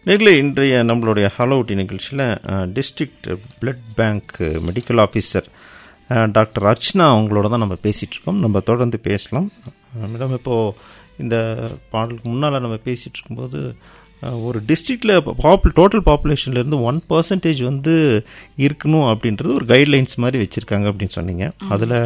நேரில் இன்றைய நம்மளுடைய ஹலோட்டி நிகழ்ச்சியில் district blood bank medical officer doctor Archana அவங்களோட தான் நம்ம பேசிகிட்டு இருக்கோம் நம்ம தொடர்ந்து பேசலாம் மேடம் இப்போது இந்த பாடலுக்கு முன்னால் நம்ம பேசிகிட்டு இருக்கும்போது அஹ், ஒரு டிஸ்ட்ரிக்டில் பாப்புல டோட்டல் பாப்புலேஷன்லேருந்து ஒன் பர்சன்டேஜ் வந்து இருக்கணும் அப்படின்றது ஒரு கைட்லைன்ஸ் மாதிரி வச்சுருக்காங்க அப்படின்னு சொன்னீங்க அதில்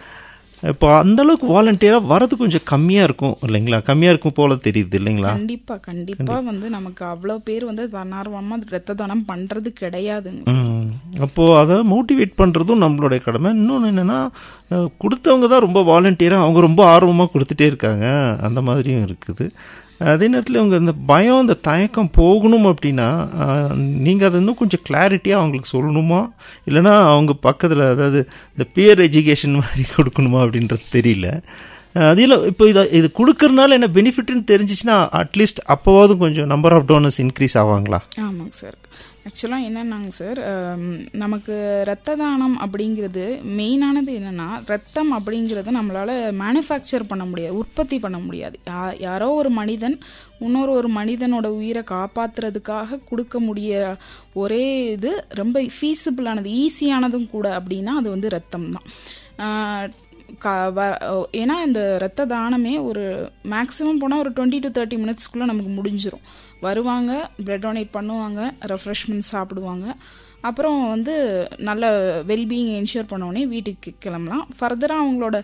இப்போ அந்த அளவுக்கு வாலண்டியராக வரது கொஞ்சம் கம்மியாக இருக்கும் இல்லைங்களா கம்மியாக இருக்கும் போல தெரியுது இல்லைங்களா கண்டிப்பா கண்டிப்பா வந்து நமக்கு அவ்வளவு பேர் வந்து தன்னார்வமா ரத்த தானம் பண்றது கிடையாதுங்க ம். அப்போ அதை மோட்டிவேட் பண்றதும் நம்மளுடைய கடமை இன்னொன்று என்னன்னா அஹ், கொடுத்தவங்க தான் ரொம்ப வாலண்டியராக அவங்க ரொம்ப ஆர்வமாக கொடுத்துட்டே இருக்காங்க அந்த மாதிரியும் இருக்குது அதே நேரத்தில் அவங்க இந்த பயம் இந்த தயக்கம் போகணும் அப்படின்னா நீங்கள் அதை இன்னும் கொஞ்சம் கிளாரிட்டியாக அவங்களுக்கு சொல்லணுமா இல்லைன்னா அவங்க பக்கத்தில் அதாவது இந்த பியர் எஜுகேஷன் மாதிரி கொடுக்கணுமா அப்படின்றது தெரியல அதில் இப்போ இதை இது கொடுக்கறதுனால என்ன பெனிஃபிட்னு தெரிஞ்சிச்சுன்னா அட்லீஸ்ட் அப்போவாவது கொஞ்சம் நம்பர் ஆஃப் டோனர்ஸ் இன்க்ரீஸ் ஆவாங்களா ஆமாங்க சார் ஆக்சுவலாக என்னன்னாங்க சார் ஹம், நமக்கு ரத்த தானம் அப்படிங்கிறது மெயினானது என்னன்னா ரத்தம் அப்படிங்கிறத நம்மளால மேனுஃபேக்சர் பண்ண முடியாது உற்பத்தி பண்ண முடியாது யா- யாரோ ஒரு மனிதன் இன்னொரு ஒரு மனிதனோட உயிரை காப்பாத்துறதுக்காக கொடுக்க முடிய ஒரே இது ரொம்ப ஃபீஸிபிளானது ஈஸியானதும் கூட அப்படின்னா அது வந்து ரத்தம் தான் ஆஹ், க- வ- ஏன்னா இந்த ரத்த தானமே ஒரு மேக்ஸிமம் போனால் ஒரு டுவெண்ட்டி டு தேர்ட்டி மினிட்ஸ்க்குள்ளே நமக்கு முடிஞ்சிரும் வருவாங்க பிளட் டொனேட் பண்ணுவாங்க ரெஃப்ரெஷ்மெண்ட் சாப்பிடுவாங்க அப்புறம் வந்து நல்ல வெல்பீயிங் என்ஷூர் பண்ணோடனே வீட்டுக்கு கிளம்பலாம் ஃபர்தராக அவங்களோட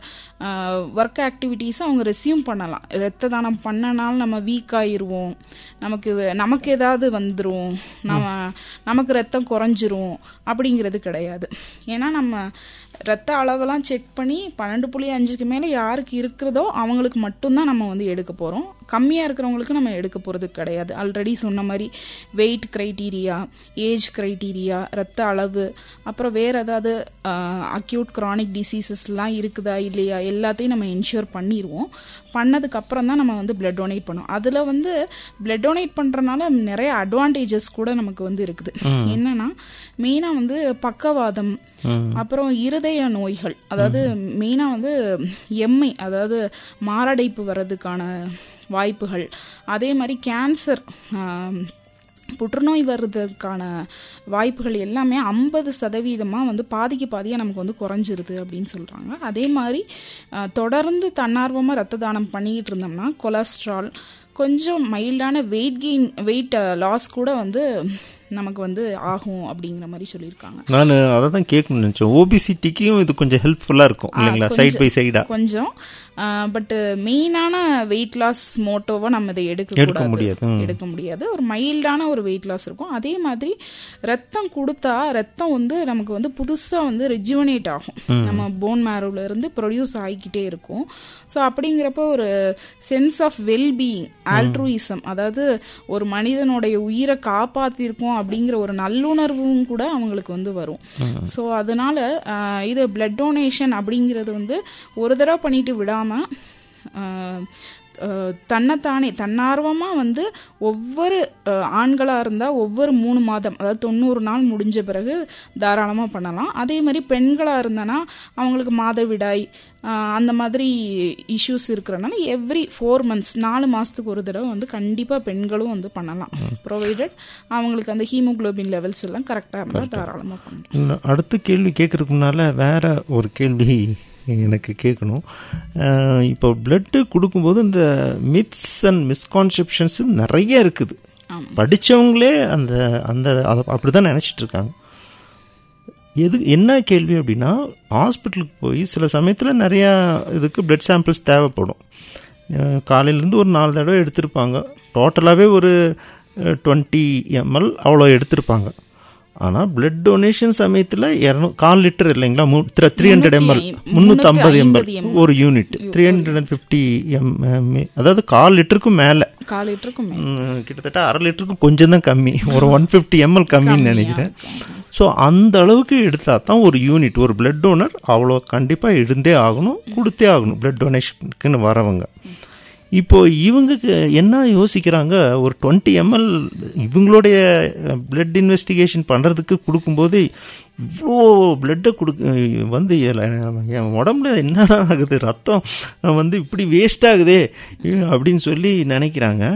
ஒர்க் ஆக்டிவிட்டீஸை அவங்க ரெஸ்யூம் பண்ணலாம் ரத்த தானம் பண்ணனால நம்ம வீக் ஆயிருவோம் நமக்கு நமக்கு ஏதாவது வந்துடும் நம்ம நமக்கு ரத்தம் குறைஞ்சிரும் அப்படிங்கிறது கிடையாது ஏன்னா நம்ம ரத்த அளவெல்லாம் செக் பண்ணி பன்னெண்டு புள்ளி அஞ்சுக்கு மேலே யாருக்கு இருக்கிறதோ அவங்களுக்கு மட்டும்தான் நம்ம வந்து எடுக்க போகிறோம் கம்மியாக இருக்கிறவங்களுக்கு நம்ம எடுக்க போகிறது கிடையாது ஆல்ரெடி சொன்ன மாதிரி வெயிட் க்ரைட்டீரியா ஏஜ் க்ரைட்டீரியா ரத்த அளவு அப்புறம் வேறு ஏதாவது அக்யூட் க்ரானிக் டிசீசஸ்லாம் இருக்குதா இல்லையா எல்லாத்தையும் நம்ம என்ஷூர் பண்ணிடுவோம் பண்ணதுக்கு அப்புறம் தான் நம்ம வந்து பிளட் டொனேட் பண்ணுவோம் அதில் வந்து பிளட் டொனேட் பண்ணுறனால நிறைய அட்வான்டேஜஸ் கூட நமக்கு வந்து இருக்குது என்னன்னா மெயினாக வந்து பக்கவாதம் அப்புறம் இருதய நோய்கள் அதாவது மெயினாக வந்து எம்மை அதாவது மாரடைப்பு வர்றதுக்கான வாய்ப்புகள் அதே மாதிரி கேன்சர் புற்றுநோய் வர்றதுக்கான வாய்ப்புகள் எல்லாமே ஐம்பது சதவீதமாக வந்து பாதிக்கு பாதியாக நமக்கு வந்து குறைஞ்சிருது அப்படின்னு சொல்கிறாங்க அதே மாதிரி அஹ், தொடர்ந்து தன்னார்வமாக ரத்த தானம் பண்ணிக்கிட்டு இருந்தோம்னா கொலஸ்ட்ரால் கொஞ்சம் மைல்டான வெயிட் கெயின் வெயிட் லாஸ் கூட வந்து நமக்கு வந்து ஆகும் அப்படிங்கிற மாதிரி சொல்லியிருக்காங்க நான் அதை தான் கேட்கணும்னு நினச்சேன் ஓபிசிட்டிக்கும் இது கொஞ்சம் ஹெல்ப்ஃபுல்லாக இருக்கும் இல்லைங்களா சைட் பை சைடா கொஞ்சம் பட் மெயினான வெயிட் லாஸ் மோட்டோவை நம்ம இதை எடுக்க எடுக்க கூடாது. முடியாது. ம். எடுக்க முடியாது ஒரு மைல்டான ஒரு வெயிட் லாஸ் இருக்கும் அதே மாதிரி ரத்தம் கொடுத்தா ரத்தம் வந்து நமக்கு வந்து புதுசா வந்து ரெஜுவனேட் ஆகும் நம்ம போன் மேரோல இருந்து ப்ரொடியூஸ் ஆகிக்கிட்டே இருக்கும் ஸோ அப்படிங்கிறப்ப ஒரு சென்ஸ் ஆஃப் வெல்பீயிங் ஆல்ட்ரூயிசம் அதாவது ஒரு மனிதனுடைய உயிரை காப்பாத்திருக்கோம் அப்படிங்கிற ஒரு நல்லுணர்வும் கூட அவங்களுக்கு வந்து வரும் ஸோ அதனால ஆஹ், இது பிளட் டொனேஷன் அப்படிங்கிறது வந்து ஒரு தடவை பண்ணிட்டு விடாம ஆஹ், ஆஹ், தன்னைத்தானே தன்னார்வமாக வந்து ஒவ்வொரு ஆண்களாக இருந்தால் ஒவ்வொரு மூணு மாதம் அதாவது தொண்ணூறு நாள் முடிஞ்ச பிறகு தாராளமாக பண்ணலாம் அதே மாதிரி பெண்களாக இருந்தனா அவங்களுக்கு மாதவிடாய் ஆஹ், அந்த மாதிரி இஷ்யூஸ் இருக்கிறனால எவ்ரி ஃபோர் மந்த்ஸ் நாலு மாதத்துக்கு ஒரு தடவை வந்து கண்டிப்பாக பெண்களும் வந்து பண்ணலாம் ப்ரொவைடட் அவங்களுக்கு அந்த ஹீமோகுளோபின் லெவல்ஸ் எல்லாம் கரெக்டாக இருந்தால் தாராளமாக பண்ணலாம் இன்னும் அடுத்த கேள்வி கேட்கறதுக்கு முன்னால் வேற ஒரு கேள்வி எனக்கு கேட்கணும் அஹ் இப்போ பிளட்டு கொடுக்கும்போது இந்த மித்ஸ் அண்ட் மிஸ்கான்செப்ஷன்ஸ் நிறைய இருக்குது ஆமாம் படித்தவங்களே அந்த அந்த அதை அப்படி தான் நினச்சிட்டு இருக்காங்க எது என்ன கேள்வி அப்படின்னா ஹாஸ்பிட்டலுக்கு போய் சில சமயத்தில் நிறையா இதுக்கு பிளட் சாம்பிள்ஸ் தேவைப்படும் அஹ் காலையிலேருந்து ஒரு நாலு தடவை எடுத்திருப்பாங்க டோட்டலாகவே ஒரு டுவெண்ட்டி எம்எல் அவ்வளோ எடுத்திருப்பாங்க ஆனால் பிளட் டொனேஷன் சமயத்தில் இரநூ கால் லிட்டர் இல்லைங்களா த்ரீ ஹண்ட்ரட் எம்எல் முந்நூற்றம்பது எம்எல் ஒரு unit three hundred and fifty M அதாவது கால் லிட்டருக்கும் மேலே கால் லிட்டருக்கும் மேல. ம், கிட்டத்தட்ட அரை லிட்டருக்கு கொஞ்சம் தான் கம்மி ஒரு ஒன் ஃபிஃப்டி எம்எல் கம்மின்னு நினைக்கிறேன் ஸோ அந்த அளவுக்கு எடுத்தா தான் ஒரு யூனிட் ஒரு பிளட் டோனர் அவ்வளோ கண்டிப்பாக இருந்தே ஆகணும் கொடுத்தே ஆகணும் பிளட் டொனேஷனுக்குன்னு வரவங்க இப்போ இவங்களுக்கு என்ன யோசிக்கிறாங்க ஒரு டுவெண்ட்டி எம்எல் இவங்களுடைய பிளட் இன்வெஸ்டிகேஷன் பண்ணுறதுக்கு கொடுக்கும்போது இவ்வளோ பிளட்டை கொடுக்க வந்து என் உடம்புல என்னதான் ஆகுது ரத்தம் வந்து இப்படி வேஸ்ட் ஆகுதே அப்படின்னு சொல்லி நினைக்கிறாங்க